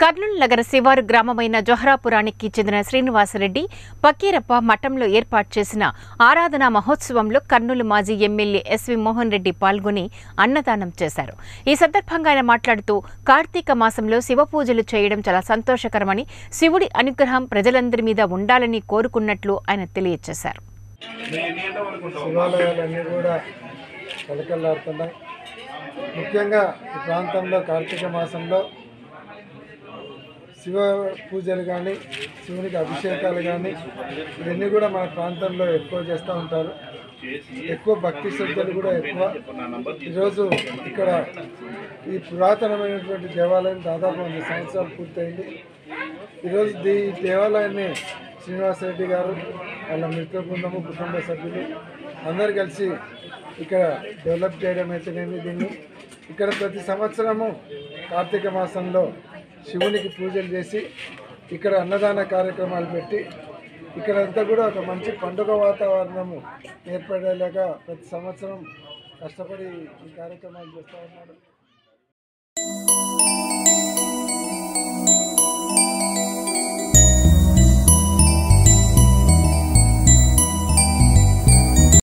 కర్నూలు నగర శివారు గ్రామమైన జొహరాపురానికి చెందిన శ్రీనివాసరెడ్డి పకీరప్ప మఠంలో ఏర్పాటు చేసిన ఆరాధనా మహోత్సవంలో కర్నూలు మాజీ ఎమ్మెల్యే ఎస్వి మోహన్ రెడ్డి పాల్గొని అన్నదానం చేశారు ఈ సందర్భంగా ఆయన మాట్లాడుతూ కార్తీక మాసంలో శివ పూజలు చేయడం చాలా సంతోషకరమని శివుడి అనుగ్రహం ప్రజలందరి మీద ఉండాలని కోరుకున్నట్లు ఆయన తెలియజేశారు శివాలయాలన్నీ కూడా కలకల్లాడుతున్నాయి ముఖ్యంగా ఈ ప్రాంతంలో కార్తీక మాసంలో శివ పూజలు కానీ శివునికి అభిషేకాలు కానీ ఇవన్నీ కూడా మన ప్రాంతంలో ఎక్కువ చేస్తూ ఉంటారు ఎక్కువ భక్తి శ్రద్ధలు కూడా ఎక్కువ ఈరోజు ఇక్కడ ఈ పురాతనమైనటువంటి దేవాలయం దాదాపు వంద సంవత్సరాలు పూర్తయింది ఈరోజు దీ ఈ దేవాలయాన్ని శ్రీనివాసరెడ్డి గారు వాళ్ళ మిత్ర బృందము కుటుంబ సభ్యులు అందరు కలిసి ఇక్కడ డెవలప్ చేయడం అయితేనేమి దీన్ని ఇక్కడ ప్రతి సంవత్సరము కార్తీక మాసంలో శివునికి పూజలు చేసి ఇక్కడ అన్నదాన కార్యక్రమాలు పెట్టి ఇక్కడంతా కూడా ఒక మంచి పండుగ వాతావరణము ఏర్పడేలాగా ప్రతి సంవత్సరం కష్టపడి ఈ కార్యక్రమాలు చేస్తూ ఉన్నారు